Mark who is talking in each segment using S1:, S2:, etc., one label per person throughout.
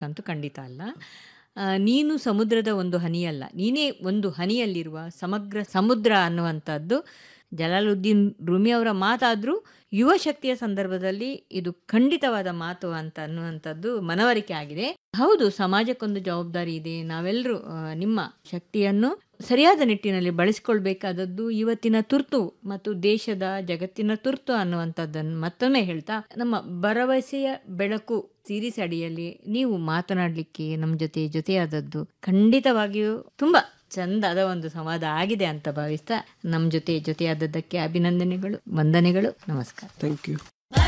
S1: ಅಂತೂ ಖಂಡಿತ ಅಲ್ಲ. ಆ, ನೀನು ಸಮುದ್ರದ ಒಂದು ಹನಿಯಲ್ಲ. ನೀನೇ ಒಂದು ಹನಿಯಲ್ಲಿರುವ ಸಮಗ್ರ ಸಮುದ್ರ ಅನ್ನುವಂಥದ್ದು ಜಲಾಲುದ್ದೀನ್ ರೂಮಿ ಅವರ ಮಾತಾದ್ರೂ ಯುವ ಶಕ್ತಿಯ ಸಂದರ್ಭದಲ್ಲಿ ಇದು ಖಂಡಿತವಾದ ಮಾತು ಅಂತ ಅನ್ನುವಂಥದ್ದು ಮನವರಿಕೆ ಆಗಿದೆ. ಹೌದು ಸಮಾಜಕ್ಕೊಂದು ಜವಾಬ್ದಾರಿ ಇದೆ. ನಾವೆಲ್ಲರೂ ಆ, ನಿಮ್ಮ ಶಕ್ತಿಯನ್ನು ಸರಿಯಾದ ನಿಟ್ಟಿನಲ್ಲಿ ಬಳಸಿಕೊಳ್ಬೇಕಾದದ್ದು ಇವತ್ತಿನ ತುರ್ತು ಮತ್ತು ದೇಶದ ಜಗತ್ತಿನ ತುರ್ತು ಅನ್ನುವಂಥದ್ದನ್ನು ಮತ್ತೊಮ್ಮೆ ಹೇಳ್ತಾ ನಮ್ಮ ಭರವಸೆಯ ಬೆಳಕು ಸೀರೀಸ್ ಅಡಿಯಲ್ಲಿ ನೀವು ಮಾತನಾಡಲಿಕ್ಕೆ ನಮ್ಮ ಜೊತೆ ಜೊತೆಯಾದದ್ದು ಖಂಡಿತವಾಗಿಯೂ ತುಂಬಾ ಚಂದದ ಒಂದು ಸಂವಾದ ಆಗಿದೆ ಅಂತ ಭಾವಿಸ್ತಾ ನಮ್ಮ ಜೊತೆ ಜೊತೆಯಾದದ್ದಕ್ಕೆ ಅಭಿನಂದನೆಗಳು ವಂದನೆಗಳು ನಮಸ್ಕಾರ
S2: ಥ್ಯಾಂಕ್ ಯು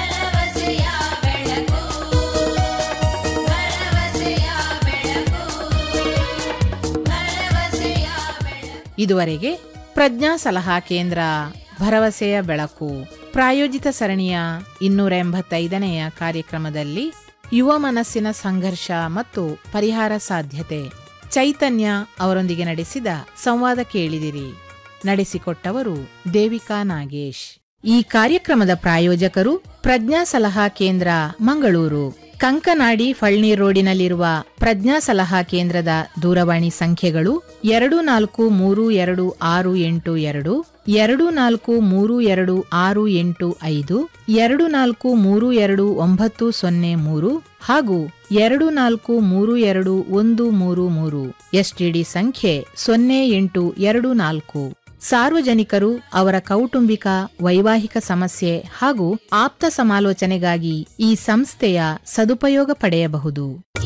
S3: ಇದುವರೆಗೆ ಪ್ರಜ್ಞಾ ಸಲಹಾ ಕೇಂದ್ರ ಭರವಸೆಯ ಬೆಳಕು ಪ್ರಾಯೋಜಿತ ಸರಣಿಯ ಇನ್ನೂರ ಎಂಬತ್ತೈದನೆಯ ಕಾರ್ಯಕ್ರಮದಲ್ಲಿ ಯುವ ಮನಸ್ಸಿನ ಸಂಘರ್ಷ ಮತ್ತು ಪರಿಹಾರ ಸಾಧ್ಯತೆ ಚೈತನ್ಯ ಅವರೊಂದಿಗೆ ನಡೆಸಿದ ಸಂವಾದ ಕೇಳಿದಿರಿ ನಡೆಸಿಕೊಟ್ಟವರು ದೇವಿಕಾ ನಾಗೇಶ್ ಈ ಕಾರ್ಯಕ್ರಮದ ಪ್ರಾಯೋಜಕರು ಪ್ರಜ್ಞಾ ಸಲಹಾ ಕೇಂದ್ರ ಮಂಗಳೂರು ಕಂಕನಾಡಿ ಫಳ್ನೀರ್ ರೋಡಿನಲ್ಲಿರುವ ಪ್ರಜ್ಞಾ ಸಲಹಾ ಕೇಂದ್ರದ ದೂರವಾಣಿ ಸಂಖ್ಯೆಗಳು ಎರಡು ನಾಲ್ಕು ಮೂರು ಎರಡು ಆರು ಎಂಟು ಎರಡು ಎರಡು ನಾಲ್ಕು ಮೂರು ಎರಡು ಆರು ಎಂಟು ಐದು ಎರಡು ನಾಲ್ಕು ಮೂರು ಎರಡು ಒಂಬತ್ತು ಸೊನ್ನೆ ಮೂರು ಹಾಗೂ ಎರಡು ನಾಲ್ಕು ಮೂರು ಎರಡು ಒಂದು ಮೂರು ಮೂರು ಎಸ್ಟಿಡಿ ಸಂಖ್ಯೆ ಸೊನ್ನೆ ಎಂಟು ಎರಡು ನಾಲ್ಕು ಸಾರ್ವಜನಿಕರು ಅವರ ಕೌಟುಂಬಿಕ ವೈವಾಹಿಕ ಸಮಸ್ಯೆ ಹಾಗೂ ಆಪ್ತ ಸಮಾಲೋಚನೆಗಾಗಿ ಈ ಸಂಸ್ಥೆಯ ಸದುಪಯೋಗ ಪಡೆಯಬಹುದು